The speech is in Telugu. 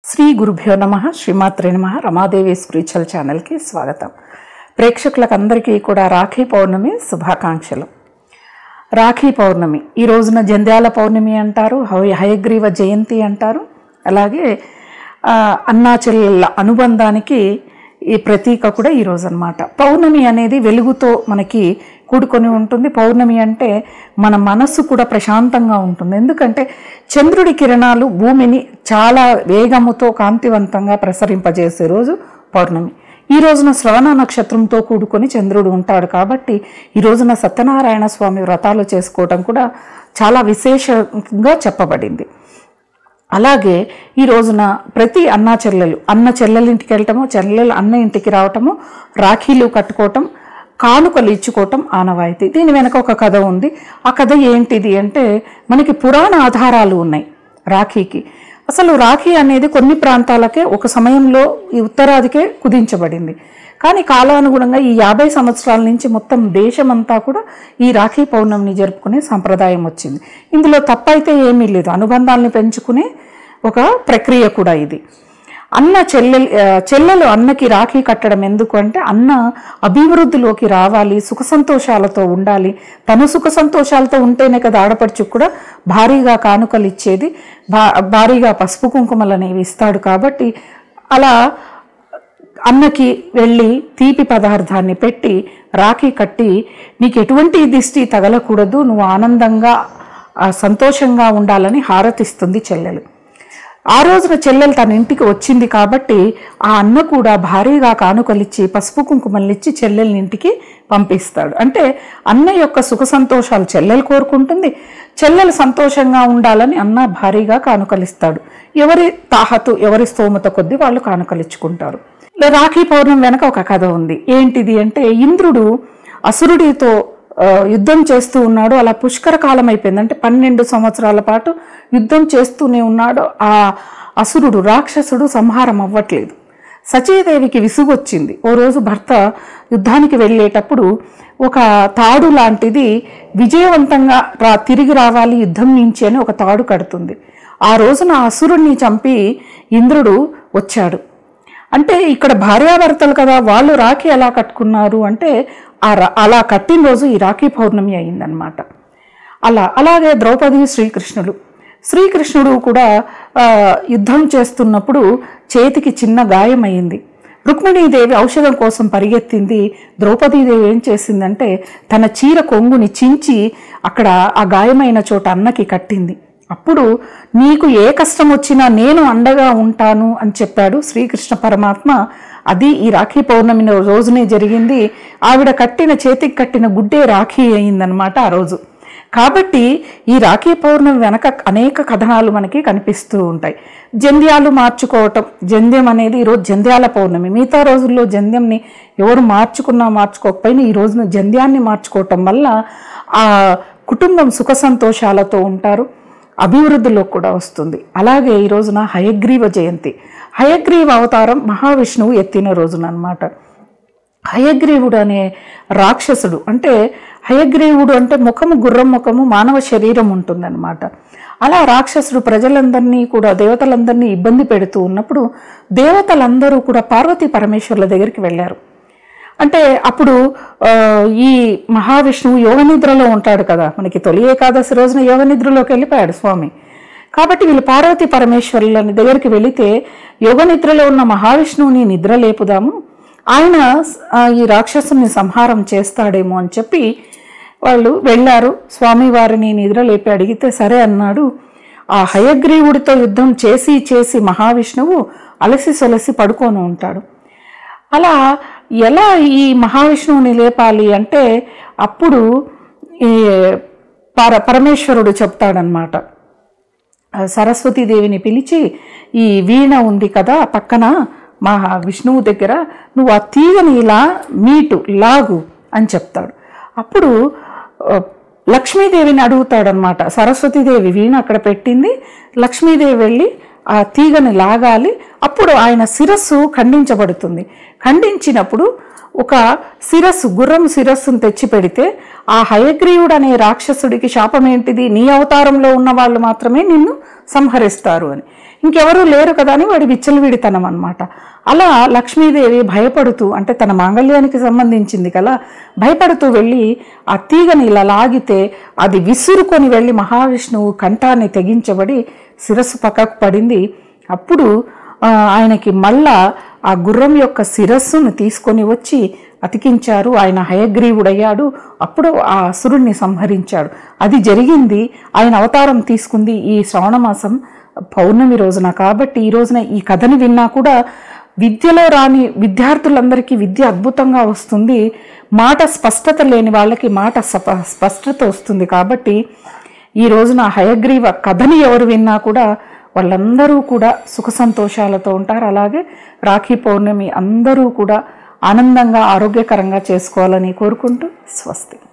శ్రీ గురుభ్యో నమ శ్రీమాత్రే నమ రమాదేవి స్పిరిచువల్ ఛానల్కి స్వాగతం ప్రేక్షకులకు అందరికీ కూడా రాఖీ పౌర్ణమి శుభాకాంక్షలు రాఖీ పౌర్ణమి ఈ రోజున జంధ్యాల పౌర్ణమి అంటారు హయ- హయగ్రీవ జయంతి అంటారు అలాగే ఆ, అన్నా చెల్లెళ్ళ అనుబంధానికి ఈ ప్రతీక కూడా ఈ రోజు అనమాట పౌర్ణమి అనేది వెలుగుతో మనకి కూడుకొని ఉంటుంది పౌర్ణమి అంటే మన మనస్సు కూడా ప్రశాంతంగా ఉంటుంది ఎందుకంటే చంద్రుడి కిరణాలు భూమిని చాలా వేగముతో కాంతివంతంగా ప్రసరింపజేసే రోజు పౌర్ణమి ఈ రోజున శ్రవణ నక్షత్రంతో కూడుకొని చంద్రుడు ఉంటాడు కాబట్టి ఈ రోజున సత్యనారాయణ స్వామి వ్రతాలు చేసుకోవటం కూడా చాలా విశేషంగా చెప్పబడింది అలాగే ఈ రోజున ప్రతి అన్నా చెల్లెలు అన్న చెల్లెల ఇంటికి వెళ్ళటము చెల్లెలు అన్న ఇంటికి రావటము రాఖీలు కట్టుకోవటం కానుకలు ఇచ్చుకోవటం ఆనవాయితీ దీని వెనక ఒక కథ ఉంది ఆ కథ ఏంటిది అంటే మనకి పురాణ ఆధారాలు ఉన్నాయి రాఖీకి అసలు రాఖీ అనేది కొన్ని ప్రాంతాలకే ఒక సమయంలో ఈ ఉత్తరాదికే కుదించబడింది కానీ కాలానుగుణంగా ఈ యాభై సంవత్సరాల నుంచి మొత్తం దేశమంతా కూడా ఈ రాఖీ పౌర్ణమిని జరుపుకునే సంప్రదాయం వచ్చింది ఇందులో తప్పైతే ఏమీ లేదు అనుబంధాలను పెంచుకునే ఒక ప్రక్రియ కూడా ఇది అన్న చెల్లెలు ఆ, చెల్లెలు అన్నకి రాఖీ కట్టడం ఎందుకు అంటే అన్న అభివృద్ధిలోకి రావాలి సుఖ సంతోషాలతో ఉండాలి తను సుఖ సంతోషాలతో ఉంటేనే కదా ఆడపడుచు కూడా భారీగా కానుకలు ఇచ్చేది భా భారీగా పసుపు కుంకుమలు అనేవి ఇస్తాడు కాబట్టి అలా అన్నకి వెళ్ళి తీపి పదార్థాన్ని పెట్టి రాఖీ కట్టి నీకు ఎటువంటి దిష్టి తగలకూడదు నువ్వు ఆనందంగా ఆ, సంతోషంగా ఉండాలని హారతిస్తుంది చెల్లెలు ఆ రోజున చెల్లెలు తన ఇంటికి వచ్చింది కాబట్టి ఆ అన్న కూడా భారీగా కానుకలిచ్చి పసుపు కుంకుమల్నిచ్చి చెల్లెల్ని ఇంటికి పంపిస్తాడు అంటే అన్న యొక్క సుఖ సంతోషాలు చెల్లెలు కోరుకుంటుంది చెల్లెలు సంతోషంగా ఉండాలని అన్న భారీగా కానుకలిస్తాడు ఎవరి తాహతు ఎవరి స్తోమత కొద్దీ వాళ్ళు కానుకలిచ్చుకుంటారు రాఖీ పౌర్ణమి వెనక ఒక కథ ఉంది ఏంటిది అంటే ఇంద్రుడు అసురుడితో ఆ, యుద్ధం చేస్తూ ఉన్నాడు అలా పుష్కర కాలం అయిపోయింది అంటే పన్నెండు సంవత్సరాల పాటు యుద్ధం చేస్తూనే ఉన్నాడు ఆ అసురుడు రాక్షసుడు సంహారం అవ్వట్లేదు సచీదేవికి విసుగొచ్చింది ఓ రోజు భర్త యుద్ధానికి వెళ్ళేటప్పుడు ఒక తాడు లాంటిది విజయవంతంగా రా తిరిగి రావాలి యుద్ధం నుంచి అని ఒక తాడు కడుతుంది ఆ రోజున ఆ అసురుణ్ణి చంపి ఇంద్రుడు వచ్చాడు అంటే ఇక్కడ భార్యాభర్తలు కదా వాళ్ళు రాఖీ ఎలా కట్టుకున్నారు అంటే ఆ రా- అలా కట్టిన రోజు ఈ రాఖీ పౌర్ణమి అయిందనమాట అలా అలాగే ద్రౌపది శ్రీకృష్ణుడు శ్రీకృష్ణుడు కూడా ఆ, యుద్ధం చేస్తున్నప్పుడు చేతికి చిన్న గాయం అయింది రుక్మిణీదేవి ఔషధం కోసం పరిగెత్తింది ద్రౌపదీదేవి ఏం చేసిందంటే తన చీర కొంగుని చించి అక్కడ ఆ గాయమైన చోట అన్నకి కట్టింది అప్పుడు నీకు ఏ కష్టం వచ్చినా నేను అండగా ఉంటాను అని చెప్పాడు శ్రీకృష్ణ పరమాత్మ అది ఈ రాఖీ పౌర్ణమి రోజునే జరిగింది ఆవిడ కట్టిన చేతికి కట్టిన గుడ్డే రాఖీ అయిందనమాట ఆ రోజు కాబట్టి ఈ రాఖీ పౌర్ణమి వెనక అనేక కథనాలు మనకి కనిపిస్తూ ఉంటాయి జంధ్యాలు మార్చుకోవటం జంధ్యం అనేది ఈరోజు జంధ్యాల పౌర్ణమి మిగతా రోజుల్లో జంధ్యంని ఎవరు మార్చుకున్నా మార్చుకోకపోయినా ఈ రోజున జంధ్యాన్ని మార్చుకోవటం వల్ల ఆ కుటుంబం సుఖ సంతోషాలతో ఉంటారు అభివృద్ధిలో కూడా వస్తుంది అలాగే ఈ రోజున హయగ్రీవ జయంతి హయగ్రీవ అవతారం మహావిష్ణువు ఎత్తిన రోజున అన్నమాట హయగ్రీవుడు అనే రాక్షసుడు అంటే హయగ్రీవుడు అంటే ముఖము గుర్రం ముఖము మానవ శరీరం ఉంటుందన్నమాట అలా రాక్షసుడు ప్రజలందరినీ కూడా దేవతలందరినీ ఇబ్బంది పెడుతూ ఉన్నప్పుడు దేవతలందరూ కూడా పార్వతీ పరమేశ్వర్ల దగ్గరికి వెళ్ళారు అంటే అప్పుడు ఆ, ఈ మహావిష్ణువు యోగ నిద్రలో ఉంటాడు కదా మనకి తొలి ఏకాదశి రోజున యోగ నిద్రలోకి వెళ్ళిపోయాడు స్వామి కాబట్టి వీళ్ళు పార్వతీ పరమేశ్వరుల దగ్గరికి వెళితే యోగ నిద్రలో ఉన్న మహావిష్ణువుని నిద్ర లేపుదాము ఆయన ఆ, ఈ రాక్షసుని సంహారం చేస్తాడేమో అని చెప్పి వాళ్ళు వెళ్ళారు స్వామివారిని నిద్ర లేపి అడిగితే సరే అన్నాడు ఆ హయగ్రీవుడితో యుద్ధం చేసి చేసి మహావిష్ణువు అలసి సొలసి పడుకొని ఉంటాడు అలా ఎలా ఈ మహావిష్ణువుని లేపాలి అంటే అప్పుడు ఈ పర పరమేశ్వరుడు చెప్తాడనమాట ఆ సరస్వతీదేవిని పిలిచి ఈ వీణ ఉంది కదా పక్కన మా విష్ణువు దగ్గర నువ్వు ఆ తీగని ఇలా మీటు లాగు అని చెప్తాడు అప్పుడు ఆ, లక్ష్మీదేవిని అడుగుతాడనమాట సరస్వతీదేవి వీణ అక్కడ పెట్టింది లక్ష్మీదేవి వెళ్ళి ఆ తీగని లాగాలి అప్పుడు ఆయన శిరస్సు ఖండించబడుతుంది ఖండించినప్పుడు ఒక శిరస్సు గుర్రం శిరస్సును తెచ్చి పెడితే ఆ హయగ్రీవుడు అనే రాక్షసుడికి శాపం ఏంటిది నీ అవతారంలో ఉన్న వాళ్ళు మాత్రమే నిన్ను సంహరిస్తారు అని ఇంకెవరూ లేరు కదా అని వాడి విచ్చలవిడితనం అనమాట అలా లక్ష్మీదేవి భయపడుతూ అంటే తన మాంగళ్యానికి సంబంధించింది కదా భయపడుతూ వెళ్ళి ఆ తీగని ఇలా లాగితే అది విసురుకొని వెళ్ళి మహావిష్ణువు కంఠాన్ని తెగించబడి శిరస్సు పక్కకు పడింది అప్పుడు ఆ, ఆయనకి మళ్ళా ఆ గుర్రం యొక్క శిరస్సును తీసుకొని వచ్చి అతికించారు ఆయన హయగ్రీవుడయ్యాడు అప్పుడు ఆ అసురుణ్ణి సంహరించాడు అది జరిగింది ఆయన అవతారం తీసుకుంది ఈ శ్రవణమాసం పౌర్ణమి రోజున కాబట్టి ఈ రోజున ఈ కథని విన్నా కూడా విద్యలో రాని విద్యార్థులందరికీ విద్య అద్భుతంగా వస్తుంది మాట స్పష్టత లేని వాళ్ళకి మాట సప- స్పష్టత వస్తుంది కాబట్టి ఈ రోజున హయగ్రీవ కథని ఎవరు విన్నా కూడా వాళ్ళందరూ కూడా సుఖ సంతోషాలతో ఉంటారు అలాగే రాఖీ పౌర్ణమి అందరూ కూడా ఆనందంగా ఆరోగ్యకరంగా చేసుకోవాలని కోరుకుంటూ స్వస్తి